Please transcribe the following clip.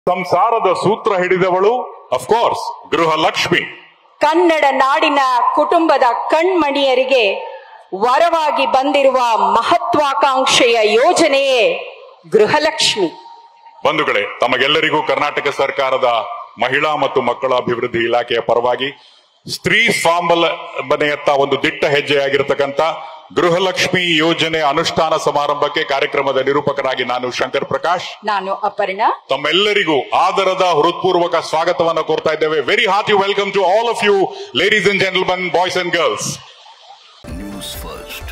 ಸಂಸಾರದ ಸೂತ್ರ ಹಿಡಿದವಳು ಅಫ್ಕೋರ್ಸ್ ಗೃಹಲಕ್ಷ್ಮಿ ಕನ್ನಡ ನಾಡಿನ ಕುಟುಂಬದ ಕಣ್ಮಣಿಯರಿಗೆ ವರವಾಗಿ ಬಂದಿರುವ ಮಹತ್ವಾಕಾಂಕ್ಷೆಯ ಯೋಜನೆಯೇ ಗೃಹಲಕ್ಷ್ಮಿ ಬಂಧುಗಳೇ ತಮಗೆಲ್ಲರಿಗೂ ಕರ್ನಾಟಕ ಸರ್ಕಾರದ ಮಹಿಳಾ ಮತ್ತು ಮಕ್ಕಳ ಅಭಿವೃದ್ಧಿ ಇಲಾಖೆಯ ಪರವಾಗಿ ಸ್ತ್ರೀ ಸ್ವಾವಲಂಬನೆಯತ್ತ ಒಂದು ದಿಟ್ಟ ಹೆಜ್ಜೆಯಾಗಿರ್ತಕ್ಕಂಥ ಗೃಹಲಕ್ಷ್ಮಿ ಯೋಜನೆ ಅನುಷ್ಠಾನ ಸಮಾರಂಭಕ್ಕೆ ಕಾರ್ಯಕ್ರಮದ ನಿರೂಪಕರಾಗಿ ನಾನು ಶಂಕರ್ ಪ್ರಕಾಶ್ ನಾನು ಅಪರ್ಣ ತಮ್ಮೆಲ್ಲರಿಗೂ ಆದರದ ಹೃತ್ಪೂರ್ವಕ ಸ್ವಾಗತವನ್ನು ಕೋರ್ತಾ ಇದ್ದೇವೆ very hearty welcome to all of you ladies and gentleman boys and girls news first